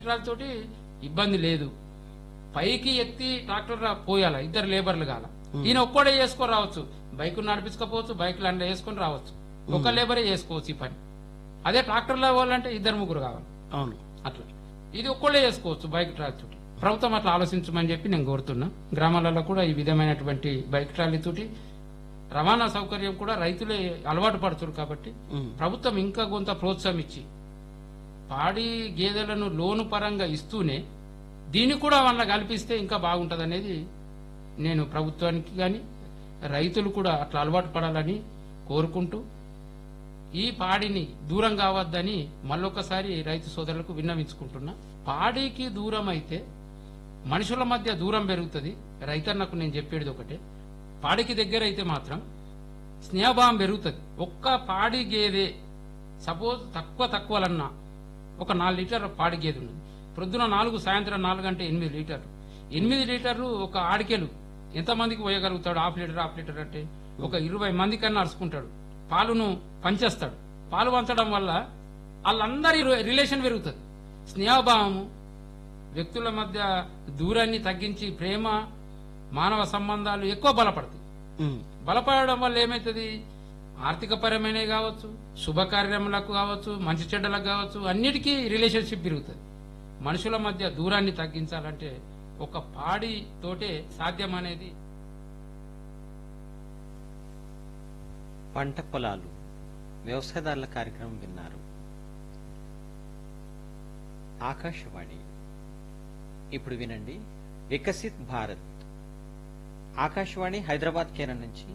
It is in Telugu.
తోటి ఇబ్బంది లేదు పైకి ఎత్తి ట్రాక్టర్ రా- పోయాల ఇద్దరు లేబర్లు కాల ఈయన ఒక్కడే చేసుకొని రావచ్చు బైక్ నడిపించకపోవచ్చు బైక్ లండ వేసుకొని రావచ్చు ఒక లేబరే చేసుకోవచ్చు ఈ పని అదే ట్రాక్టర్లో పోవాలంటే ఇద్దరు ముగ్గురు కావాలి అవును అట్లా ఇది ఒక్కళ్ళే చేసుకోవచ్చు బైక్ ట్రాలీ తోటి ప్రభుత్వం అట్లా ఆలోచించమని చెప్పి నేను కోరుతున్నా గ్రామాలలో కూడా ఈ విధమైనటువంటి బైక్ ట్రాలీ తోటి రవాణా సౌకర్యం కూడా రైతులే అలవాటు పడుతున్నారు కాబట్టి ఉమ్. ప్రభుత్వం ఇంకా కొంత ప్రోత్సాహం ఇచ్చి పాడి గేదెలను లోను పరంగా ఇస్తూనే దీన్ని కూడా వాళ్ళ కల్పిస్తే ఇంకా బాగుంటది అనేది నేను ప్రభుత్వానికి కానీ రైతులు కూడా అట్లా అలవాటు పడాలని కోరుకుంటూ ఈ పాడిని దూరం కావద్దని మళ్ళొకసారి రైతు సోదరులకు విన్నవించుకుంటున్నా పాడికి దూరం అయితే మనుషుల మధ్య దూరం పెరుగుతుంది రైతన్నకు నేను చెప్పేది ఒకటే పాడికి దగ్గర అయితే మాత్రం స్నేహభావం పెరుగుతుంది ఒక్క పాడి గేదె సపోజ్ తక్కువ తక్కువలన్నా ఒక నాలుగు లీటర్ పాడి గేదె ఉన్నది ప్రొద్దున నాలుగు సాయంత్రం నాలుగు అంటే ఎనిమిది లీటర్లు ఎనిమిది లీటర్లు ఒక ఆడికెలు ఎంతమందికి పోయగలుగుతాడు హాఫ్ లీటర్ హాఫ్ లీటర్ అంటే ఒక ఇరవై మంది కన్నా అరుచుకుంటాడు పాలును పంచేస్తాడు పాలు పంచడం వల్ల వాళ్ళందరి రిలేషన్ పెరుగుతుంది స్నేహభావము వ్యక్తుల మధ్య దూరాన్ని తగ్గించి ప్రేమ మానవ సంబంధాలు ఎక్కువ బలపడతాయి ఉమ్. బలపడడం వల్ల ఏమవుతుంది ఆర్థిక పరమైనవి కావచ్చు శుభకార్యములకు కావచ్చు మంచి చెడ్డలకు కావచ్చు అన్నిటికీ రిలేషన్షిప్ పెరుగుతుంది మనుషుల మధ్య దూరాన్ని తగ్గించాలంటే ఒక పాడి తోటే సాధ్యం అనేది పంట పొలాలు వ్యవసాయదారుల కార్యక్రమం విన్నారు ఆకాశవాణి ఇప్పుడు వినండి వికసిత్ భారత్ ఆకాశవాణి హైదరాబాద్ కేంద్రం నుంచి